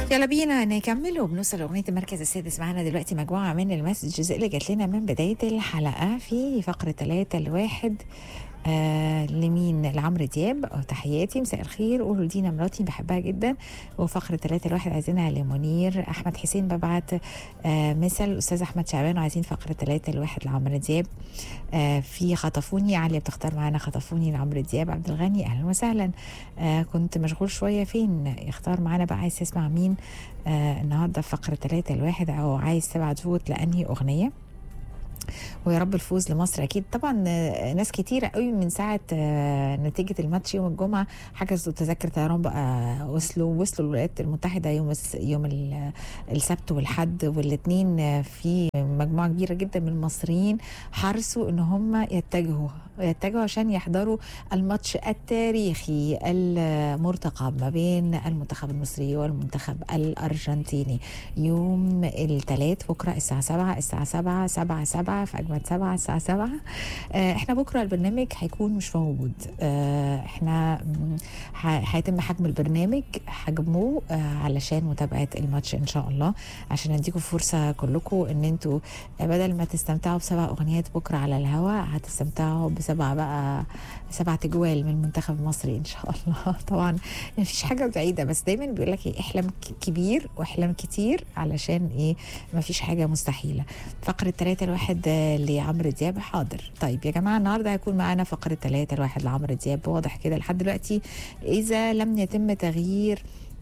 يلا بينا نكمل وبنوصل لاغنيه المركز السادس معانا دلوقتي مجموعه من المسجز اللي جات لنا من بدايه الحلقه في فقره ثلاثة لواحد آه لمين لعمرو دياب أو تحياتي مساء الخير قولوا لدينا مراتي بحبها جدا وفقرة ثلاثة الواحد عايزينها لمنير أحمد حسين ببعت آه مثل أستاذ أحمد شعبان وعايزين فقرة ثلاثة الواحد لعمرو دياب آه في خطفوني عليا بتختار معانا خطفوني لعمرو دياب عبد الغني أهلا وسهلا آه كنت مشغول شوية فين يختار معانا بقى عايز تسمع مين آه النهاردة في فقرة ثلاثة الواحد أو عايز تبعت فوت لأنهي أغنية ويا رب الفوز لمصر اكيد طبعا آه، ناس كتيره قوي من ساعه آه، نتيجه الماتش يوم الجمعه حجزوا تذاكر طيران بقى وصلوا وصلوا الولايات المتحده يوم الس- يوم ال- السبت والحد والاثنين في مجموعه كبيره جدا من المصريين حرصوا ان هم يتجهوا يتجهوا عشان يحضروا الماتش التاريخي المرتقب ما بين المنتخب المصري والمنتخب الارجنتيني يوم الثلاث بكره الساعه 7 الساعه 7 7 7 في اجمد 7 الساعه 7 آه، احنا بكره البرنامج هيكون مش موجود آه، احنا م، ه- هيتم حجم البرنامج حجمه آه، علشان متابعه الماتش ان شاء الله عشان اديكم فرصه كلكم ان انتوا آه، بدل ما تستمتعوا بسبع اغنيات بكره على الهواء هتستمتعوا بسبع بقى سبع تجوال من المنتخب المصري ان شاء الله طبعا مفيش حاجه بعيده بس دايما بيقول لك ايه احلم ك- كبير واحلم كتير علشان ايه مفيش حاجه مستحيله فقره ثلاثة الواحد آه، لعمرو دياب حاضر طيب يا جماعه النهارده هيكون معانا فقره ثلاثة الواحد لعمرو دياب واضح كده لحد دلوقتي اذا لم يتم تغيير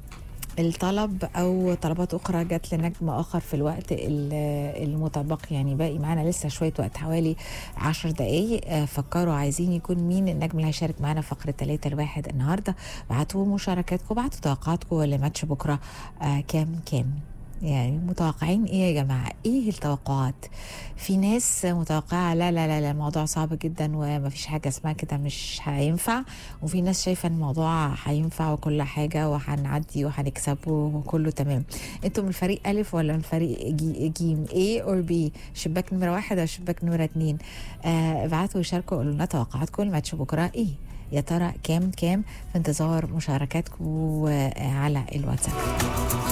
الطلب او طلبات اخرى جت لنجم اخر في الوقت ال- المتبقي يعني باقي معانا لسه شويه وقت حوالي عشر دقايق آه، فكروا عايزين يكون مين النجم اللي هيشارك معانا فقره ثلاثة الواحد النهارده بعتوا مشاركاتكم بعتوا توقعاتكم لماتش بكره آه كام كام يعني متوقعين ايه يا جماعه ايه التوقعات في ناس متوقعه لا لا لا لا الموضوع صعب جدا ومفيش حاجه اسمها كده مش هينفع وفي ناس شايفه ان الموضوع هينفع وكل حاجه وهنعدي وهنكسبه وكله تمام انتوا من الفريق الف ولا من الفريق جي جيم A or B شباك نمره واحد ولا شباك نمره اتنين آه ابعتوا وشاركوا قولوا لنا توقعاتكم الماتش بكره ايه يا ترى كام كام في انتظار مشاركاتكم آه، على الواتساب